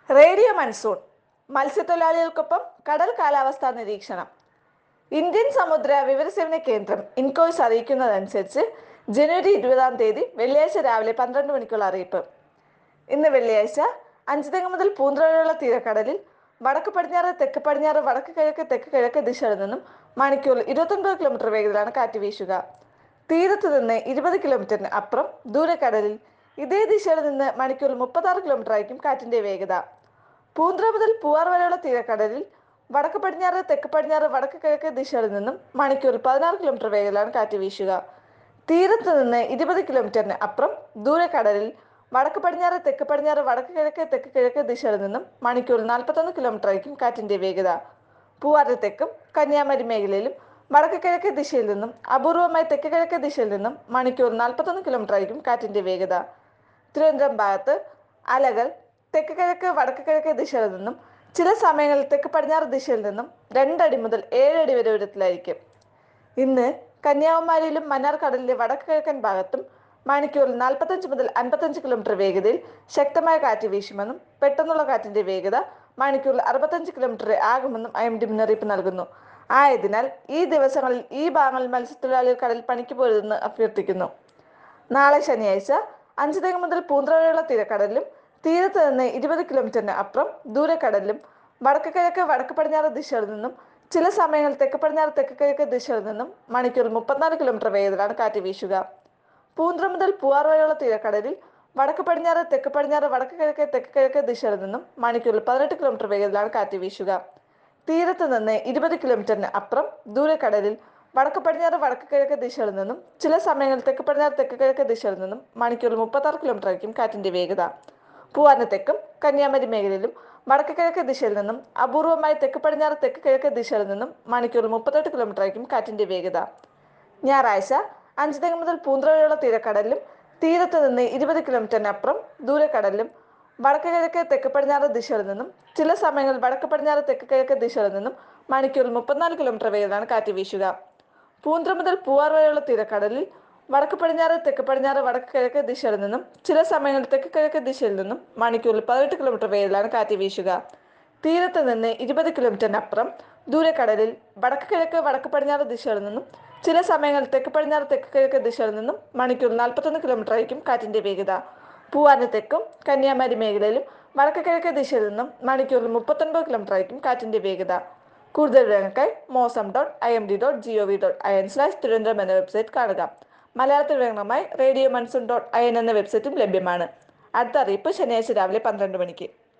radio monsoon മത്സ്യത്തൊഴിലാളികൾക്കൊപ്പം കടൽ കാലാവസ്ഥാ നിരീക്ഷണം ഇന്ത്യൻ സമുദ്ര വിവരസേവന കേന്ദ്രം ഇൻകോയ്സ് അറിയിക്കുന്നതനുസരിച്ച് ജനുവരി ഇരുപതാം തീയതി വെള്ളിയാഴ്ച രാവിലെ പന്ത്രണ്ട് മണിക്കുള്ള അറിയിപ്പ് ഇന്ന് വെള്ളിയാഴ്ച അഞ്ചുതെങ്ങ് മുതൽ പൂന്തറ വരെയുള്ള തീരക്കടലിൽ വടക്ക് പടിഞ്ഞാറ് തെക്ക് പടിഞ്ഞാറ് വടക്ക് കിഴക്ക് തെക്ക് കിഴക്ക് ദിശകളിൽ നിന്നും മണിക്കൂറിൽ ഇരുപത്തൊൻപത് കിലോമീറ്റർ വേഗത്തിലാണ് കാറ്റ് വീശുക തീരത്ത് നിന്ന് ഇരുപത് കിലോമീറ്ററിന് അപ്പുറം ദൂരക്കടലിൽ ഇതേ ദിശയിൽ നിന്ന് മണിക്കൂറിൽ മുപ്പത്താറ് കിലോമീറ്റർ ആയിരിക്കും കാറ്റിന്റെ വേഗത പൂന്തറ മുതൽ പൂവാർ വരെയുള്ള തീരക്കടലിൽ വടക്ക് പടിഞ്ഞാറ് തെക്ക് പടിഞ്ഞാറ് വടക്ക് കിഴക്ക് ദിശകളിൽ നിന്നും മണിക്കൂറിൽ പതിനാറ് കിലോമീറ്റർ വേഗത്തിലാണ് കാറ്റ് വീശുക തീരത്ത് നിന്ന് ഇരുപത് കിലോമീറ്ററിന് അപ്പുറം ദൂരക്കടലിൽ വടക്ക് പടിഞ്ഞാറ് തെക്ക് പടിഞ്ഞാറ് വടക്ക് കിഴക്ക് തെക്ക് കിഴക്ക് ദിശകളിൽ നിന്നും മണിക്കൂറിൽ നാൽപ്പത്തൊന്ന് കിലോമീറ്റർ ആയിരിക്കും കാറ്റിന്റെ വേഗത പൂവാറ് തെക്കും കന്യാകുമാരി മേഖലയിലും വടക്ക് കിഴക്ക് ദിശയിൽ നിന്നും അപൂർവമായി തെക്ക് കിഴക്ക് ദിശയിൽ നിന്നും മണിക്കൂർ നാൽപ്പത്തൊന്ന് കിലോമീറ്റർ ആയിരിക്കും കാറ്റിന്റെ വേഗത തിരുവനന്തപുരം ഭാഗത്ത് അലകൾ തെക്ക് കിഴക്ക് വടക്ക് കിഴക്ക് ദിശയിൽ നിന്നും ചില സമയങ്ങളിൽ തെക്ക് പടിഞ്ഞാറ് ദിശയിൽ നിന്നും രണ്ടടി മുതൽ ഏഴടി വരെ ഉയരത്തിലായിരിക്കും ഇന്ന് കന്യാകുമാരിയിലും മന്നാർ കടലിലെ വടക്ക് കിഴക്കൻ ഭാഗത്തും മണിക്കൂറിൽ നാൽപ്പത്തഞ്ച് മുതൽ അൻപത്തഞ്ച് കിലോമീറ്റർ വേഗതയിൽ ശക്തമായ കാറ്റ് വീശുമെന്നും പെട്ടെന്നുള്ള കാറ്റിന്റെ വേഗത മണിക്കൂറിൽ അറുപത്തഞ്ച് കിലോമീറ്റർ ആകുമെന്നും ഐ എം ഡി മുന്നറിയിപ്പ് നൽകുന്നു ആയതിനാൽ ഈ ദിവസങ്ങളിൽ ഈ ഭാഗങ്ങളിൽ മത്സ്യത്തൊഴിലാളികൾ കടൽ പണിക്ക് പോരുതെന്ന് അഭ്യർത്ഥിക്കുന്നു നാളെ ശനിയാഴ്ച അഞ്ച് തെങ്ങ് മുതൽ പൂന്തറ വരെയുള്ള തീരക്കടലിലും തീരത്ത് നിന്ന് ഇരുപത് കിലോമീറ്ററിന് അപ്പുറം ദൂരക്കടലിലും വടക്ക് കിഴക്ക് വടക്ക് പടിഞ്ഞാറ് ദിശകളിൽ നിന്നും ചില സമയങ്ങളിൽ തെക്ക് പടിഞ്ഞാറ് തെക്ക് കിഴക്ക് ദിശകളിൽ നിന്നും മണിക്കൂറിൽ മുപ്പത്തിനാല് കിലോമീറ്റർ വേഗത്തിലാണ് കാറ്റ് വീശുക പൂന്തറ മുതൽ പൂവാർ വരെയുള്ള തീരക്കടലിൽ വടക്ക് പടിഞ്ഞാറ് തെക്ക് പടിഞ്ഞാറ് വടക്ക് കിഴക്ക് തെക്ക് കിഴക്ക് ദിശകളിൽ നിന്നും മണിക്കൂറിൽ പതിനെട്ട് കിലോമീറ്റർ വേഗത്തിലാണ് കാറ്റ് വീശുക തീരത്ത് നിന്ന് ഇരുപത് കിലോമീറ്ററിന് അപ്പുറം ദൂരക്കടലിൽ വടക്ക് പടിഞ്ഞാറ് വടക്ക് കിഴക്ക് ദിശകളിൽ നിന്നും ചില സമയങ്ങളിൽ തെക്ക് പടിഞ്ഞാറ് തെക്ക് കിഴക്ക് ദിശകളിൽ നിന്നും മണിക്കൂറിൽ മുപ്പത്താറ് കിലോമീറ്റർ ആയിരിക്കും കാറ്റിന്റെ വേഗത പൂവാറിന് തെക്കും കന്യാകുമാരി മേഖലയിലും വടക്ക് കിഴക്ക് ദിശയിൽ നിന്നും അപൂർവമായി തെക്ക് പടിഞ്ഞാറ് തെക്ക് കിഴക്ക് ദിശയിൽ നിന്നും മണിക്കൂറിൽ മുപ്പത്തെട്ട് കിലോമീറ്റർ ആയിരിക്കും കാറ്റിന്റെ വേഗത ഞായറാഴ്ച അഞ്ച് തെങ്ങ് മുതൽ പൂന്തറ വരെയുള്ള തീരക്കടലിലും തീരത്ത് നിന്ന് ഇരുപത് കിലോമീറ്ററിനപ്പുറം ദൂരക്കടലിലും വടക്ക് കിഴക്ക് തെക്ക് പടിഞ്ഞാറ് ദിശകളിൽ നിന്നും ചില സമയങ്ങളിൽ വടക്ക് പടിഞ്ഞാറ് തെക്ക് കിഴക്ക് ദിശകളിൽ നിന്നും മണിക്കൂറിൽ മുപ്പത്തിനാല് കിലോമീറ്റർ വേഗത്തിലാണ് കാറ്റ് വീശുക പൂന്തറ മുതൽ പൂവാർ വരെയുള്ള തീരക്കടലിൽ വടക്ക് പടിഞ്ഞാറ് തെക്ക് പടിഞ്ഞാറ് വടക്ക് കിഴക്ക് ദിശയിൽ നിന്നും ചില സമയങ്ങളിൽ തെക്ക് കിഴക്ക് ദിശയിൽ നിന്നും മണിക്കൂറിൽ പതിനെട്ട് കിലോമീറ്റർ വേഗത്തിലാണ് കാറ്റ് വീശുക തീരത്ത് നിന്ന് ഇരുപത് കിലോമീറ്ററിനപ്പുറം ദൂരക്കടലിൽ വടക്ക് കിഴക്ക് വടക്ക് പടിഞ്ഞാറ് ദിശകളിൽ നിന്നും ചില സമയങ്ങളിൽ തെക്ക് പടിഞ്ഞാറ് തെക്ക് കിഴക്ക് ദിശകളിൽ നിന്നും മണിക്കൂറിൽ നാൽപ്പത്തൊന്ന് കിലോമീറ്റർ ആയിരിക്കും കാറ്റിന്റെ വേഗത പൂവാറിന് തെക്കും കന്യാകുമാരി മേഖലയിലും വടക്ക് കിഴക്ക് ദിശയിൽ നിന്നും മണിക്കൂറിൽ മുപ്പത്തൊൻപത് കിലോമീറ്റർ ആയിരിക്കും കാറ്റിന്റെ വേഗത കൂടുതൽ വിവരങ്ങൾക്കായി Mausam dot I M D dot G O V dot I N slash Thiruvananthapuram എന്ന വെബ്സൈറ്റ് കാണുക മലയാളത്തിൽ വിവരങ്ങളുമായി radio monsoon dot I N എന്ന വെബ്സൈറ്റും ലഭ്യമാണ് അടുത്ത അറിയിപ്പ് ശനിയാഴ്ച രാവിലെ പന്ത്രണ്ട് മണിക്ക്